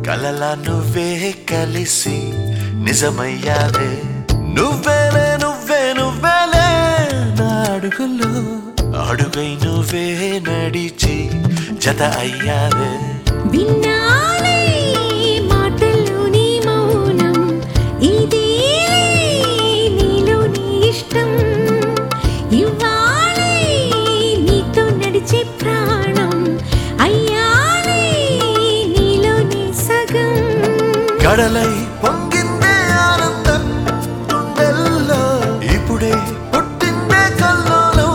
కలలా నువ్వే కలిసి నిజమయ్యావే నువ్వేలే నువ్వే నువ్వేలే నా అడుగుల్లో అడుగై నువ్వే నడిచి జత అయ్యావే విన్నాలే మాటల్లోని మౌనం ఇదేలే నీలోని ఇష్టం ఇవ్వాలే నీతో నడిచే ప్రాణం అయ్యాలే నీలోని సగం కడలై పొంగిందే ఆనందం గుండెల్లో ఇప్పుడే పుట్టిందే కల్లోలం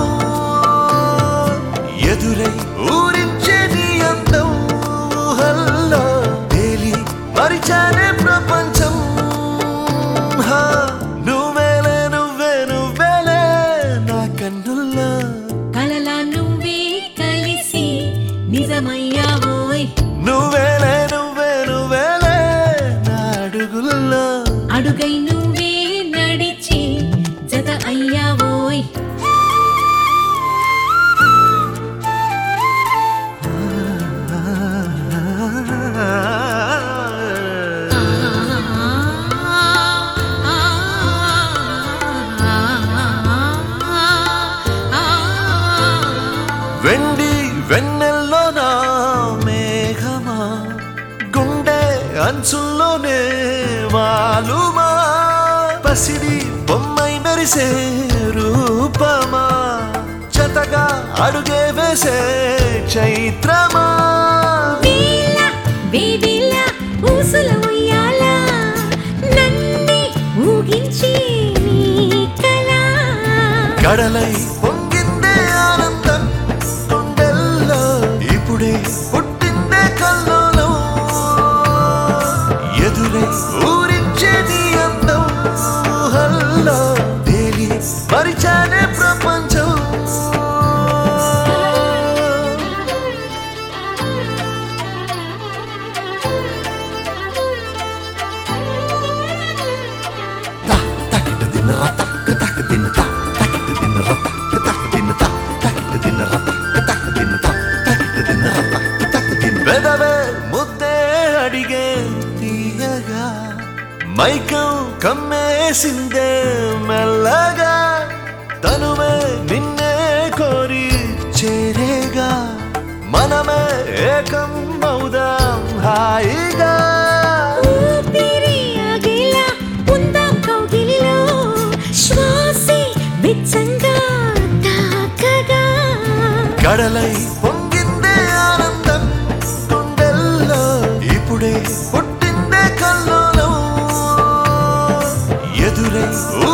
ఎదురై ఊరించే నీ అందం ఊహల్లో తేలి మరిచానే ప్రపంచం హా, నువ్వేలే నువ్వే నువ్వేలే నా కన్నుల్లో కలలా నువ్వే కలిసి నిజమయ్యావోయ్ నువ్వేలే నువ్వే నువ్వేలే నా అడుగుల్లో అడుగై నువ్వే నడిచి జత అయ్యావోయ్ వెండి వెన్నెల్లో నా మేఘమా గుండె అంచుల్లోనే వాలుమా పసిడి బొమ్మై మెరిసే రూపమా జతగా అడుగే వేసే చైత్రమా వేళ వేదిల ఊసుల ఉయ్యాల నన్నే ఊగించి నీ కళ కడలై పొంగిందే ఆనందం గుండెల్లో ఇప్పుడే పుట్టిందే కల్లోలం ఎదురై ఊరించే నీ అందం ఊహల్లో తేలి పరిచానే ప్రపంచం పెదవే ముద్దే అడిగే తీయగా మైకం కమ్మేసిందే మెల్లగా తనువే నిన్నే కోరి చేరేగా మనమే ఏకం అవుదాం హాయిగా ఊపిరి ఆగేలా ఉందాం కౌగిలిలో శ్వాసే వెచ్చంగా తాకగా కడలై పొంగిందే ఆనందం గుండెల్లో ఇప్పుడే పుట్టిందే కల్లోలం ఎదురై